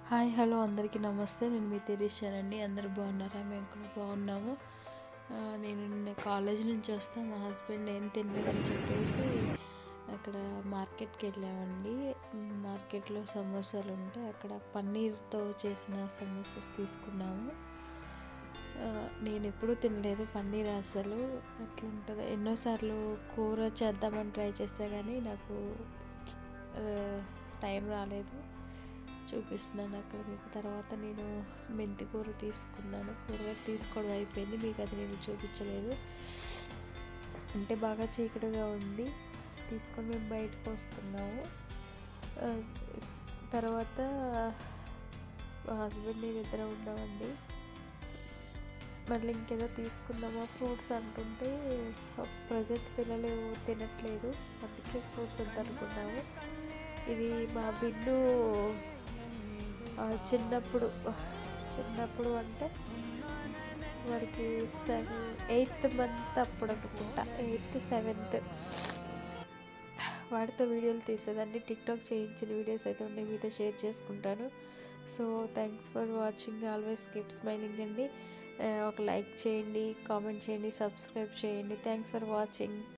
hi hello అందరికీ నమస్తే నేను మీ తెరీషానండి అందరూ బాగున్నారా మేము కూడా బాగున్నాము ఆ, నేను నిన్న కాలేజ్ నుంచి వస్తే మా హస్బెండ్ ఏం తినలేదని చెప్పేసి అక్కడ మార్కెట్కి వెళ్ళామండి మార్కెట్లో సమోసాలు ఉంటే అక్కడ పన్నీర్తో చేసిన సమోసాస్ తీసుకున్నాము ఆ, నేను ఎప్పుడూ తినలేదు పన్నీర్ అసలు ఎట్లా ఉంటుందో ఎన్నోసార్లు కూర చేద్దామని ట్రై చేస్తే కానీ నాకు ఆ, టైం రాలేదు చూపిస్తున్నాను అక్కడ మీకు తర్వాత నేను మెంతి కూర తీసుకున్నాను కూరగాయ తీసుకోవడం అయిపోయింది మీకు అది నేను చూపించలేదు అంటే బాగా చీకటిగా ఉంది తీసుకొని మేము బయటకు వస్తున్నాము ఆ, తర్వాత మా హస్బెండ్ నేను ఇద్దరు ఉన్నామండి మళ్ళీ ఇంకేదో తీసుకుందామా ఫ్రూట్స్ అంటుంటే ప్రజెంట్ పిల్లలు తినట్లేదు అందుకే ఫ్రూట్స్ వద్దనుకున్నాము ఇది మా బిడ్డు ఆ, చిన్నప్పుడు చిన్నప్పుడు అంటే వాడికి సెవెన్ ఎయిత్ మంత్ అప్పుడు అనుకుంటా ఎయిత్ సెవెంత్ వాడితో వీడియోలు తీసేదాన్ని టిక్టాక్ చేయించిన వీడియోస్ అయితే ఉన్నాయి మీతో షేర్ చేసుకుంటాను so thanks for watching always keep smiling అండి ఆ, ఒక లైక్ చేయండి కామెంట్ చేయండి సబ్స్క్రైబ్ చేయండి థ్యాంక్స్ ఫర్ వాచింగ్